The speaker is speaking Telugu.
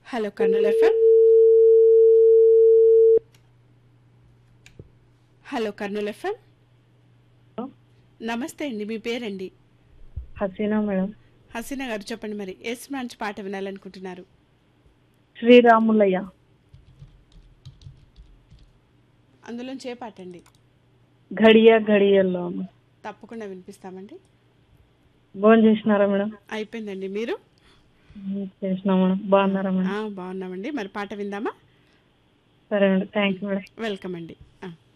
Hello Kurnool FM hello Kurnool FM నమస్తే అండి మీ పేరండి హసీనా మేడం హసీనా గారు చెప్పండి మరి ఏ సినిమా నుంచి పాట వినాలనుకుంటున్నారు శ్రీరాములయ్య అందులోంచి ఏ పాట అండి ఘడియ ఘడియల్లో తప్పకుండా వినిపిస్తామండి భోజనం చేసినారా మేడం అయిపోయిందండి మీరు చేసినా మేడం బాగున్నారా మేడం ఆ, బాగున్నామండి మరి పాట విందామా సరే madam thank you madam welcome అండి ఆ.